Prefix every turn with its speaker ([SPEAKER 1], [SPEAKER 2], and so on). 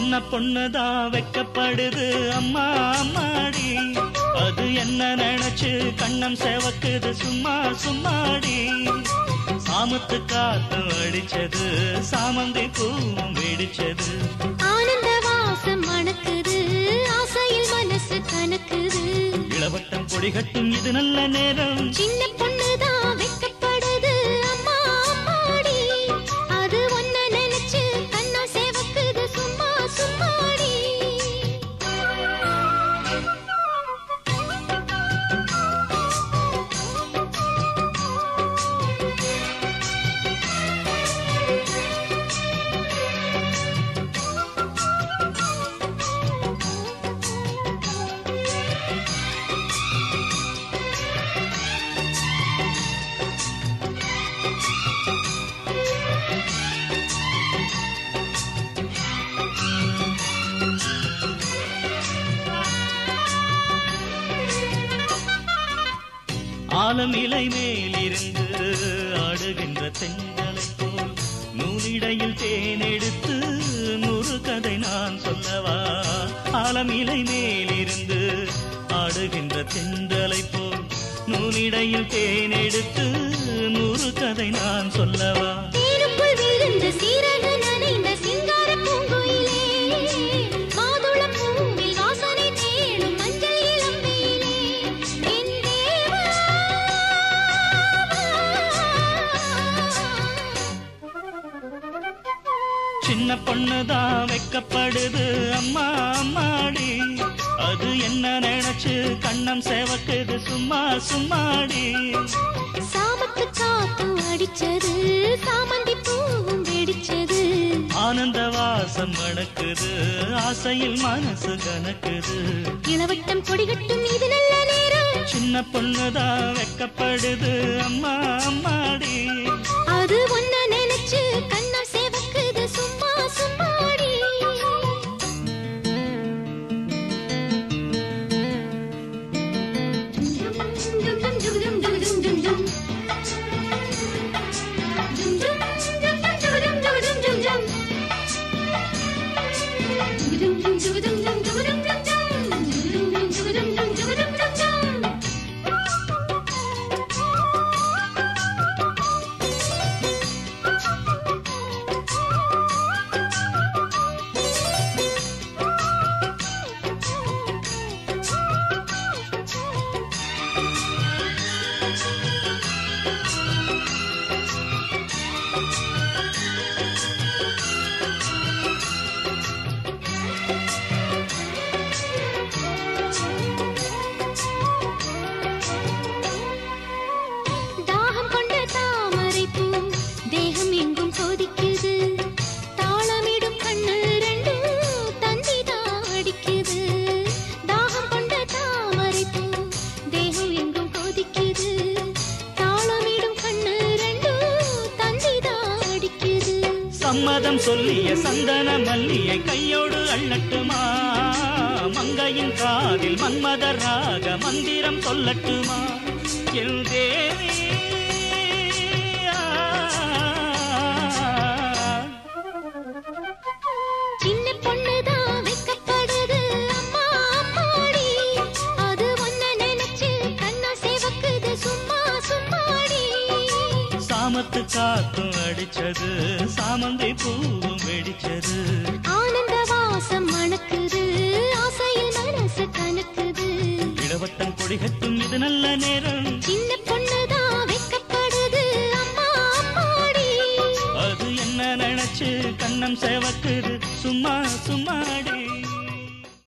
[SPEAKER 1] சின்ன பொண்ணுதான் வெக்கப்படுது அம்மா அம்மாடி அது என்ன நினைச்சு கண்ணம் செவக்குது சும்மா சும்மாடி சாமத்து காத்து அடிச்சது சாமந்தி பூவும் வெடிச்சது
[SPEAKER 2] ஆனந்த வாசம் மணக்குது ஆசையில் மனசு கணக்குது
[SPEAKER 1] இளவட்டம் கொடிகட்டும் இது நல்ல நேரம்
[SPEAKER 2] சின்ன பொண்ணுதான் வெக்கப்படுது அம்மா அம்மாடி அது ஒன்ன நினைச்சு கண்ணா சேவக்குது சும்மா சும்மாடி
[SPEAKER 1] ஆலமிலை மேலிருந்து ஆடுகின்ற தென்றலை போல் நூலிடையில் தேனெடுத்து நூறு கதை நான் சொல்லவா ஆலமிலை மேலிருந்து ஆடுகின்ற தென்றலை போல் நூலிடையில் தேனெடுத்து நூறு கதை நான் சொல்லவா
[SPEAKER 2] தேனுக்குள் விழுந்த சீரகு நனைந்த சிங்கார பூங்குயிலே மாதுளம் பூவில் வாசனை தேடும் மஞ்சள் இளம்பெயிலே என் தேவா
[SPEAKER 1] சின்ன பொண்ணுதான் வெக்கப்படுது அம்மா அம்மாடி அது என்ன நினைச்சு கண்ணம் சேவக்குது சும்மா சும்மாடி
[SPEAKER 2] சாமத்து காத்தும் அடிச்சது சாமந்தி பூவும் வெடிச்சது
[SPEAKER 1] ஆனந்த வாசம் மணக்குது ஆசையில் மனசு கணக்குது
[SPEAKER 2] இளவட்டம் கொடிகட்டும் இது நல்ல நேரம்
[SPEAKER 1] சின்ன பொண்ணுதான் வெக்கப்படுது அம்மா அம்மாடி
[SPEAKER 2] அது ஒன்ன நினைச்சு கண்ணா சேவக்குது சும்மா சும்மாடி தாகம் கொண்ட தாமரை பூ தேகம் எங்கும் கொதிக்குது தாளமிடும் கண்ணு ரெண்டும் தந்திதான் அடிக்குது தாகம் கொண்ட தாமரை பூ தேகம் எங்கும் கொதிக்குது தாளமிடும் கண்ணு ரெண்டும் தந்திதான் அடிக்குது
[SPEAKER 1] சம்மதம் சொல்லிய சந்தன மல்லியை கையோடு அள்ளட்டுமா மங்கையின் காதில் மன்மதர் ராக மந்திரம் சொல்லட்டுமா என் தேவி
[SPEAKER 2] சின்ன பொண்ணுதான் வெக்கப்படுது அம்மா அம்மாடி அது ஒன்ன நினைச்சு கண்ணா சேவக்குது சும்மா சும்மாடி
[SPEAKER 1] சாமத்து காத்தும் அடிச்சது சாமந்தி பூவும் வெடிச்சது
[SPEAKER 2] ஆனந்த வாசம் மணக்குது ஆசையில் மனசு கணக்குது
[SPEAKER 1] இளவட்டம் கொடிகட்டும் இது நல்ல நேரம்
[SPEAKER 2] சின்ன பொண்ணுதான் வெக்கப்படுது அம்மா அம்மாடி
[SPEAKER 1] அது என்ன நினைச்சு கண்ணம் சேவக்குது சும்மா சும்மா